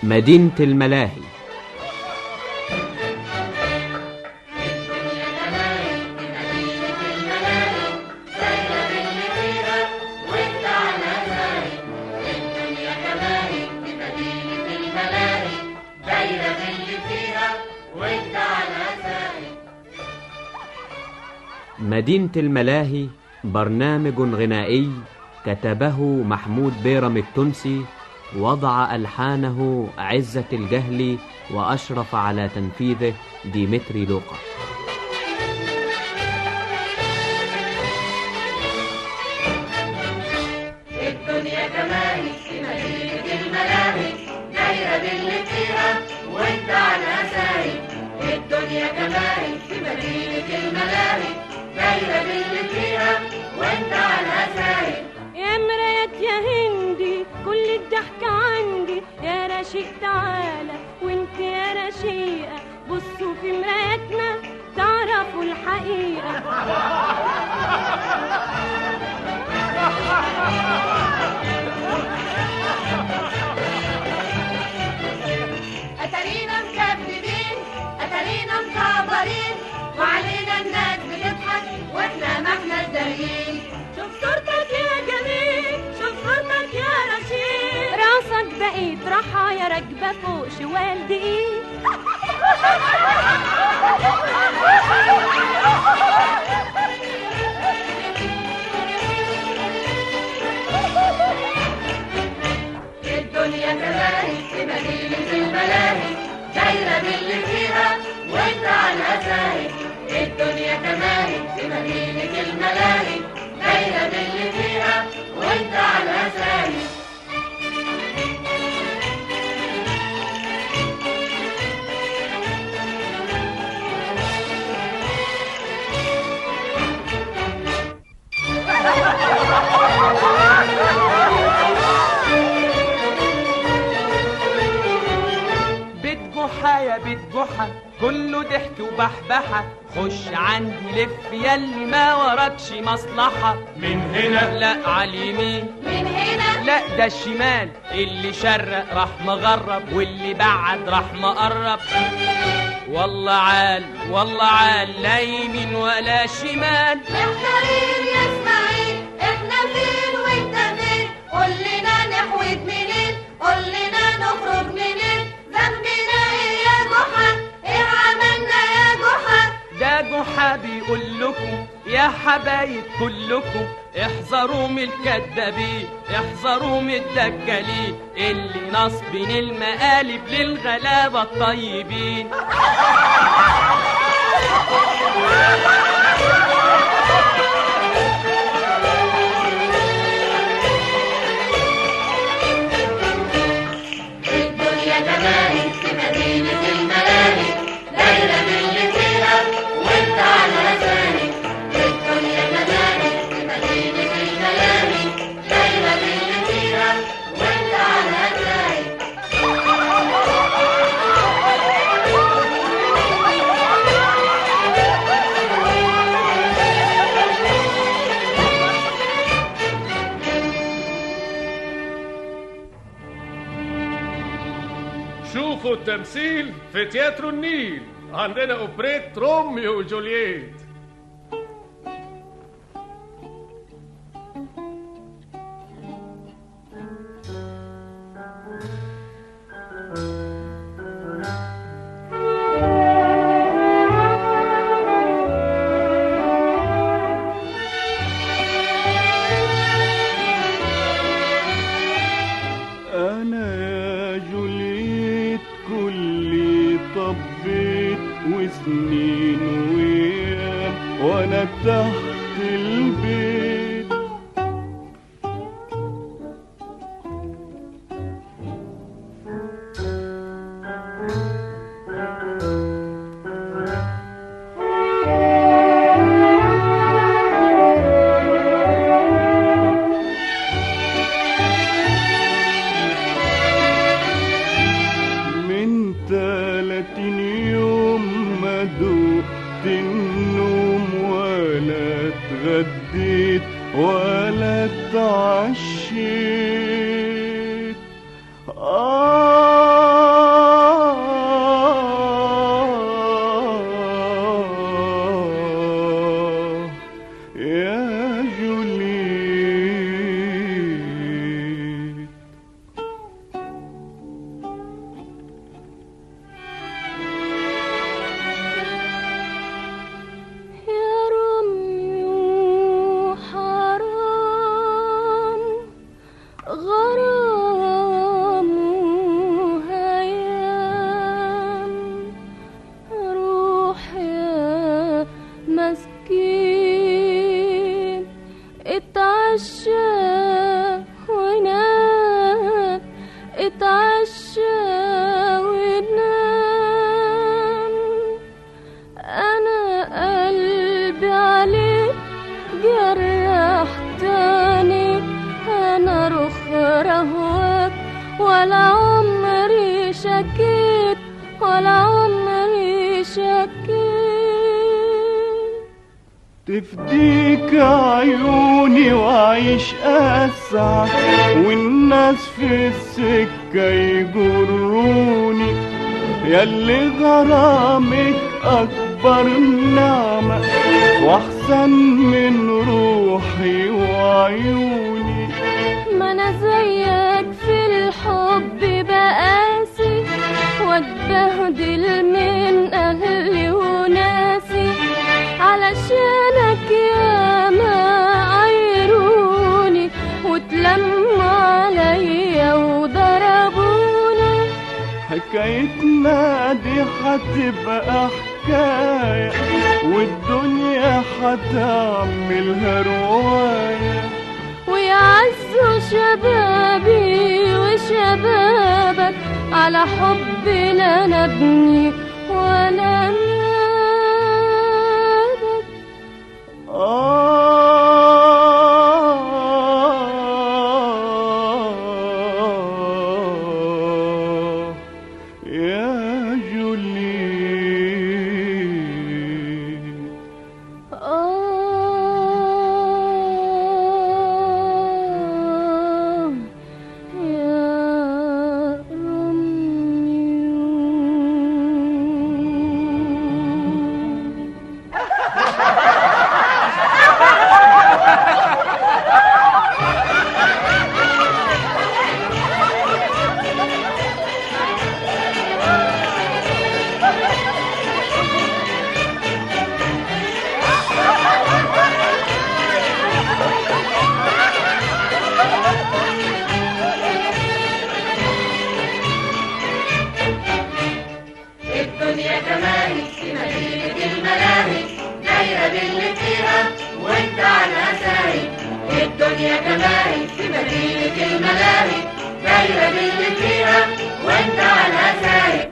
مدينة الملاهي مدينة الملاهي برنامج غنائي كتبه محمود بيرم التونسي وضع ألحانه عزة الجهلي وأشرف على تنفيذه ديمتري لوقا الدنيا كماهي في مدينة الملاهي دايرة باللي فيها وانت على ساهي الدنيا كماهي في مدينة الملاهي دايرة باللي فيها وانت على ساهي يا مرايات يا هندي كل الضحك عندي يا رشيق تعالى وانت يا رشيقة بصوا في مراياتنا تعرفوا الحقيقة أتارينا مكذبين أتارينا مكبرين وعلينا الناس بتضحك واحنا ما احنا دارين شوف صورتك يا جميل شوف صورتك يا رشيق راسك بقيت راحة يا راكبة فوق شوال دقيق الدنيا كماهي في مدينة الملاهي دايرة باللي فيها وانت على ساهي الدنيا كماهي في مدينة الملاهي دايرة باللي فيها وانت على ساهي بيت جحا يا بيت جحا كله ضحك وبحبحة خش عندي لف ياللي ما وراكش مصلحة من هنا لا على اليمين من هنا لا ده الشمال اللي شرق راح مغرب واللي بعد راح مقرب والله عال والله عال لا يمين ولا شمال احنا مين يا اسماعيل احنا فين وانت فين قول لنا نحوت منين قول لنا نخرج منين ذنبنا ايه يا جحا ايه عملنا يا جحا ده جحا بيقول لكم يا حبايب كلكم احذروا من الكدابين احذروا من الدجالين اللي نصبين المقالب للغلابة الطيبين الدنيا كماهي في مدينة الملاهي دايرة باللي فيها وانت على ثاني الدنيا كماهي في مدينة الملاهي دايرة باللي فيها وانت على ثاني شوفوا التمثيل في تياترو النيل عندنا اوبريت روميو وجولييت أنا يا جوليت كلي طبيت وسنين وأيام وأنا تحت البيت من تلاتين يوم ما دقت النوم ولا اتغديت ولا اتعشيت آه ونام اتعشى ونام انا قلبي عليك جرحتني انا رخ رهوك ولا عمري شكيت ولا عمري شكيت تفديك عيوني وعيش أسعد والناس في السكة يجروني ياللي غرامك أكبر نعمة وأحسن من روحي وعيوني ما انا زيك في الحب بقاسي واتبهدل من اهلي وناسي علشانك يا ما عيروني وتلموا عليا وضربوني حكايتنا دي هتبقى حكاية والدنيا هتعملها رواية ويعزوا شبابي وشبابك على حب لا نبني ولا نبت آه يا جولين آه يا روميو الدنيا كماهي في مدينة الملاهي دايرة باللي فيها وانت عنها ساهي الدنيا كماهي في مدينة الملاهي دايرة باللي فيها وانت عنها ساهي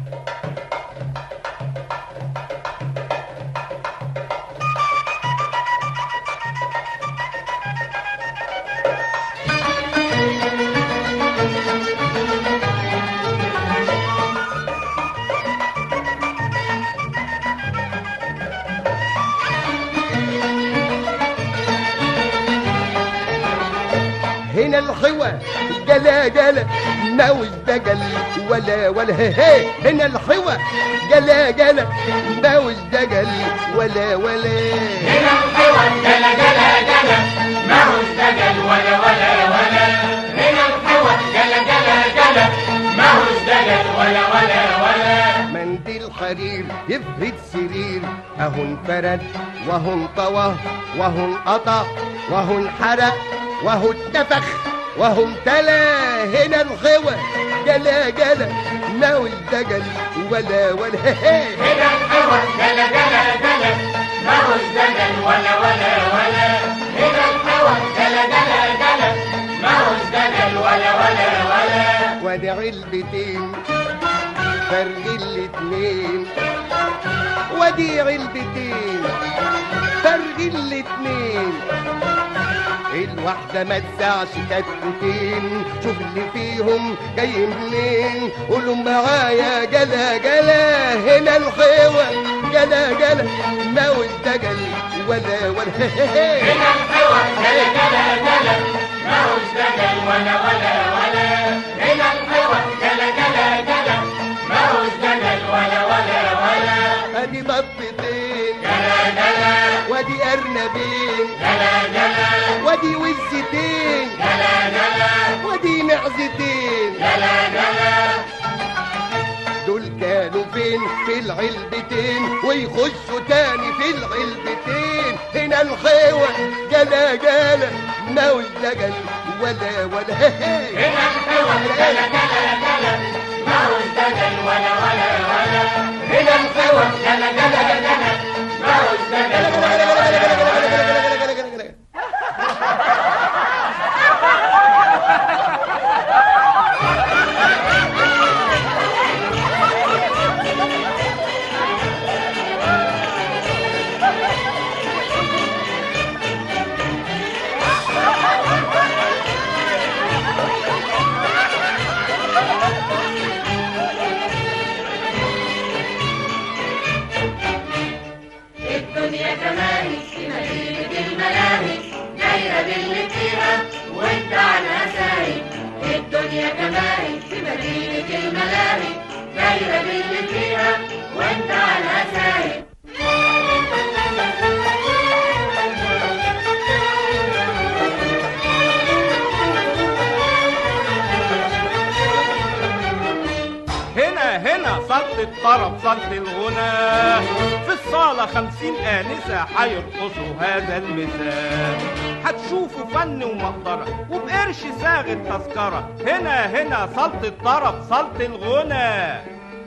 هنا الحوى جلا جلا ما وازدجل ولا ولا هي هي هنا الحوى جلا جلا ما وازدجل ولا ولا هنا الحوى جلا جلا جلا ما هو ازدجل ولا ولا ولا هنا الحوى جلا جلا جلا ما هو ازدجل ولا ولا ولا منديل حرير يفرد سرير اهو انفرد وهو انطوى وهو انقطع وهو انحرق وهو اتنفخ وهو امتلا هنا الحوى جلا جلا ما وازدجل ولا ولا هي هي هنا الحوى جلا جلا جلا ما هو ازدجل ولا ولا ولا هنا الحوى جلا جلا جلا ما هو ازدجل ولا ولا ولا وادي علبتين فرق الاتنين وادي علبتين فرق الاتنين الواحدة ما تسعش كتكوتين شوف اللي فيهم جاي منين قولوا معايا جلا جلا هنا الحيوة جلا جلا ما والدجل ولا ولا هنا الحوى جلا جلا جلا ما هو ازدجل ولا ولا ولا هنا الحوى جلا جلا جلا ما هو ازدجل ولا ولا ولا ادي بطتين جلا جلا وادي ارنبين جلا جلا وادي وزتين جلا جلا ودي معزتين جلا جلا دول كانوا فين في العلبتين ويخشوا تاني في العلبتين هنا الحيوة جلا جلا ما والدجل ولا ولا هنا الحوى جلا جلا جلا ما هو ازدجل ولا ولا ولا هنا الحوى جلا جلا جلا ما هو ازدجل ولا ولا ولا الدنيا كماهي في مدينة الملاهي دايرة باللي فيها وانت على ساهي هنا هنا صلت الطرب صلت الغنى في الصالة خمسين آنسة هيرقصوا هذا المثال هتشوفوا فن ومقدرة وبقرش ساغ التذكرة هنا هنا صلت الطرب صلت الغنى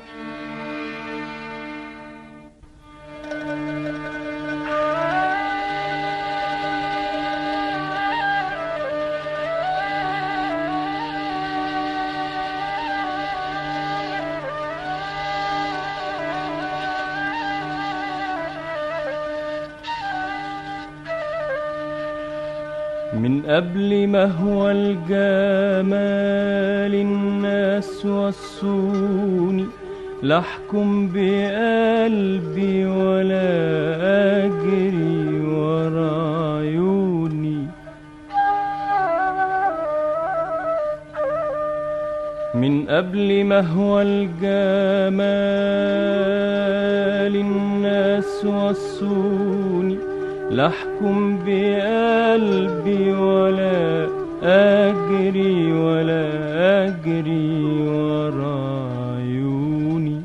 من قبل ما هو الجمال الناس وصوني لا احكم بقلبي ولا اجري ورا عيوني من قبل ما هو الجمال الناس وصوني لا احكم بقلبي ولا اجري ولا اجري ورا عيوني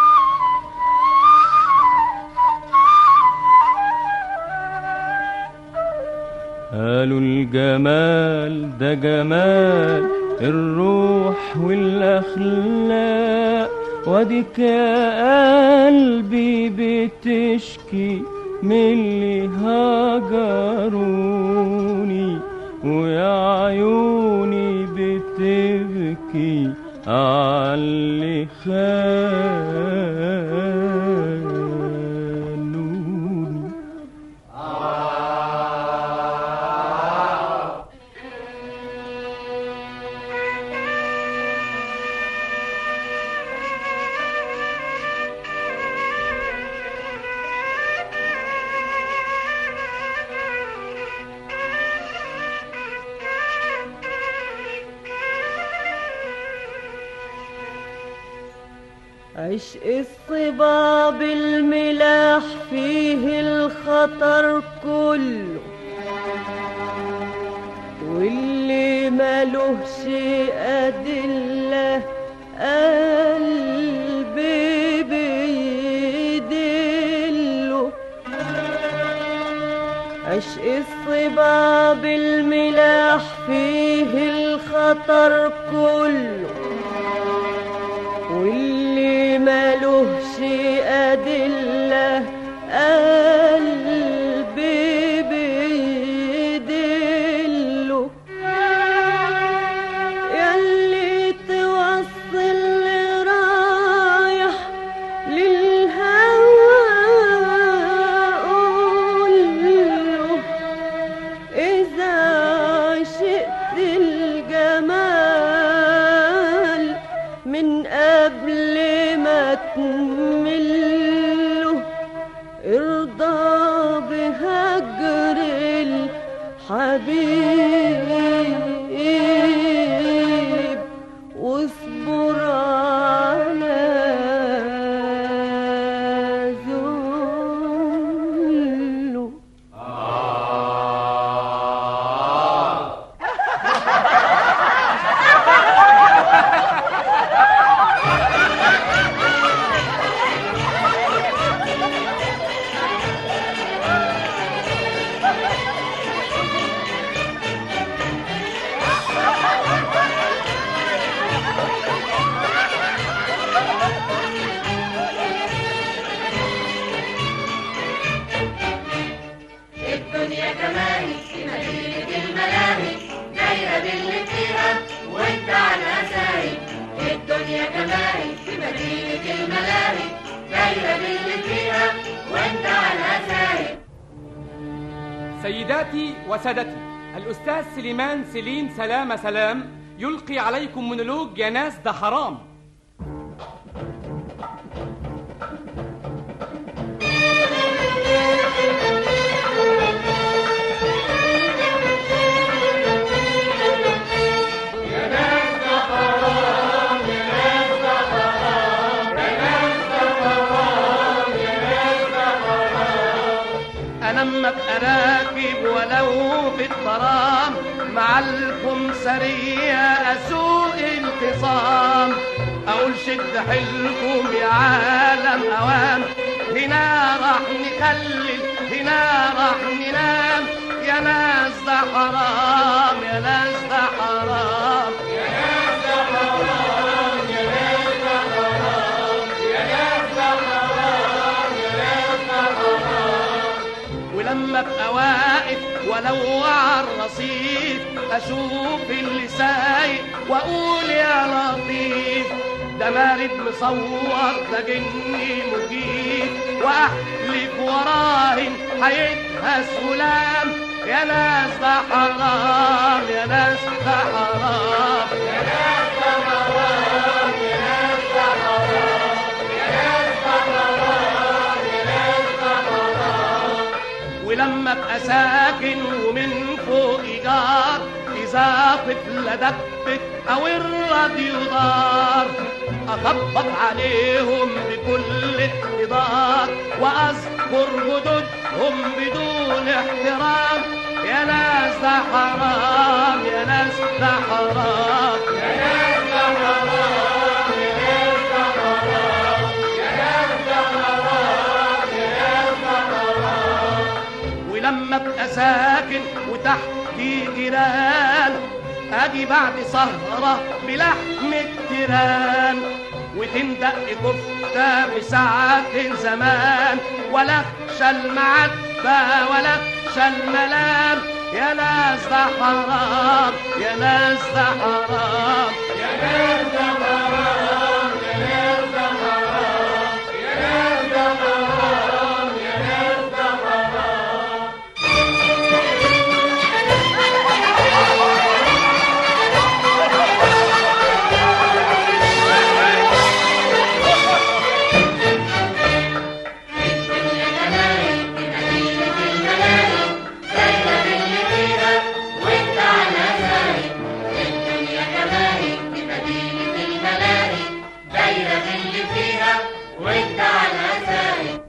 قالوا الجمال ده جمال الروح والاخلاق واديك يا قلبي بتشكي من اللي هجروني ويا عيوني بتبكي عاللي خانوني عشق الصباب الملاح فيه الخطر كله واللي ملوش أدلة قلبي بيدله عشق الصباب الملاح فيه الخطر كله واللي ملوش أدلة قلبي بيدله ياللي توصل رايح للهوى قوله إذا عشقت الجمال من قبل ما تمله ارضى بهجر الحبيب واصبر على ذله الدنيا كماهي في مدينة الملاهي دايرة باللي فيها وانت على ساهي الدنيا كماهي في مدينة الملاهي دايرة باللي فيها وانت على ساهي سيداتي وسادتي الأستاذ سليمان سليم سلام سلام يلقي عليكم مونولوج يا ناس ده حرام يا ناس ده مع الكمسرية أسوق الخصام أقول شد حيلكم يا عالم أوام هنا راح نخلل هنا راح ننام يا ناس ده حرام يا ناس ده حرام يا ناس ده حرام يا ناس ده حرام يا ناس ده حرام يا ناس ده حرام ولما ابقى واقف ولو على الرصيف اشوف اللي سايق واقول يا لطيف ده مارد مصور ده جني مجيب واحلف وراهن هيدهس غلام يا ناس ده حرام يا ناس ده حرام يا ناس ده حرام يا ناس ده حرام يا ناس ده حرام يا ناس ده حرام ولما ابقى ساكن ومن فوق ايجار اذا طفل دبت او الراديو دار اخبط عليهم بكل اقتدار واذكر جدودهم بدون احترام يا ناس ده حرام يا ناس ده حرام يا ناس ده حرام يا ناس ده حرام يا ناس ده حرام يا ناس ده حرام ولما ابقى ساكن وتحتي جيران اجي بعد سهرة بلحم التيران وتندق كفتة بساعة زمان ولا اخشى المعدة ولا اخشى الملام يا ناس ده حرام يا ناس ده حرام يا ناس ده حرام يا ناس ده حرام يا ناس ده حرام يا ناس ده حرام وانت على زاهد الدنيا كماهي في مدينة الملاهي دايرة باللي فيها وانت على زاهد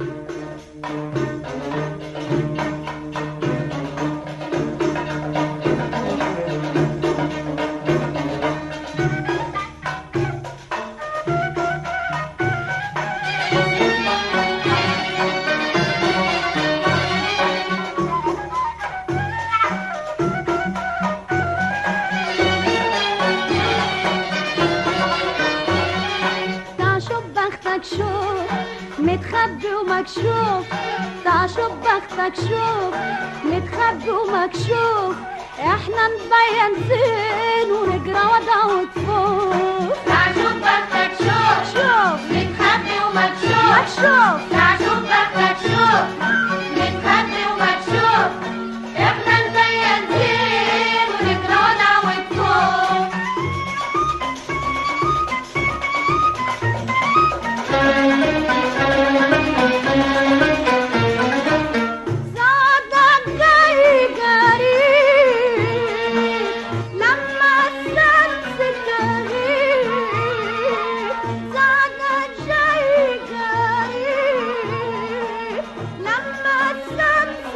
تعال شوف بختك شوف متخبي ومكشوف تعال شوف بختك شوف متخبي ومكشوف احنا نبين زين ونجرى وضع وطفوف تعال شوف بختك شوف شوف متخبي ومكشوف مكشوف تعال شوف بختك شوف متخبي ومكشوف احنا نبين زين ونجرى وضع وطفوف زادك جاي قريب لما الشمس تغيب زادك جاي قريب لما الشمس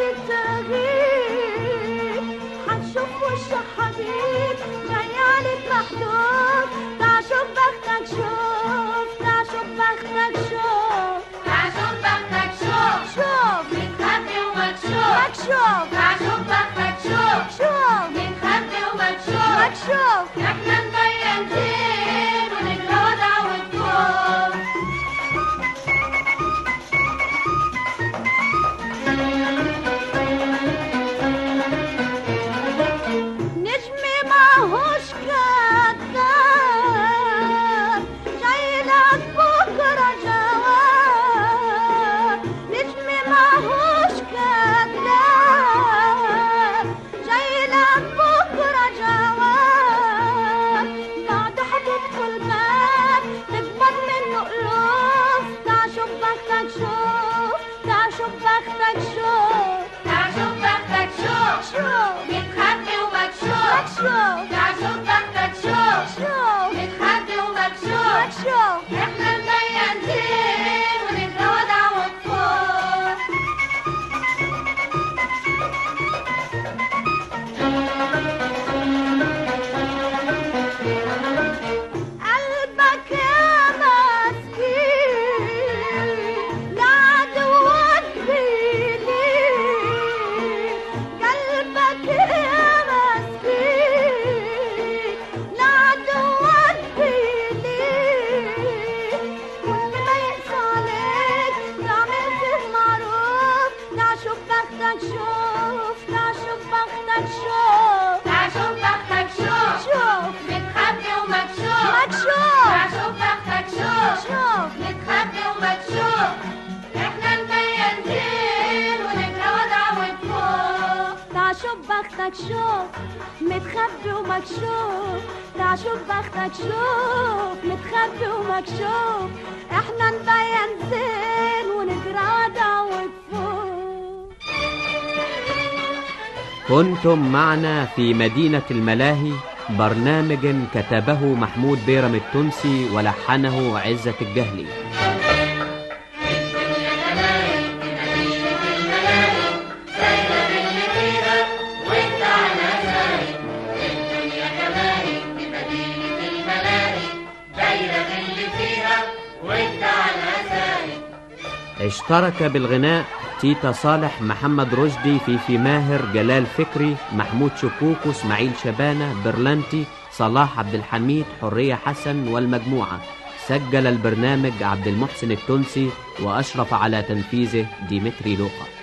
تغيب حتشوف وش حبيب جايالك محدود تعال شوف بختك شوف تعال شوف بختك شوف تعال شوف بختك شوف شوف متخبي ومكشوف مكشوف تعال شوف بختك شوف شوف متخبي ومكشوف مكشوف احنا نبين زين ونجرى وضع وطفوف نجمي ماهوش كذاب جاي لك بكرة جواب نجمي ماهوش كذاب جاي لك بكرة جواب بعد حتدخل باب تقبض منه قلوب تعال شوف بختك شوف تعال شوف بختك شوف تعال شوف بختك شوف شوف متخبي ومكشوف مكشوف تعال شوف بختك شوف شوف متخبي ومكشوف مكشوف احنا نبين زين ونجرى وضع وطفوف بختك شوف متخبي ومكشوف تعال شوف بختك شوف متخبي ومكشوف احنا نبين زين ونتراضى وفوق كنتم معنا في مدينة الملاهي برنامج كتبه محمود بيرم التونسي ولحنه عزة الجهلي وانت على ساهي الدنيا كماهي في مدينة الملاهي دايرة باللي فيها وانت على ساهي اشترك بالغناء تيتا صالح محمد رشدي فيفي ماهر جلال فكري محمود شكوكو اسماعيل شبانة برلانتي صلاح عبد الحميد حرية حسن والمجموعة سجل البرنامج عبد المحسن التونسي وأشرف على تنفيذه ديمتري لوقا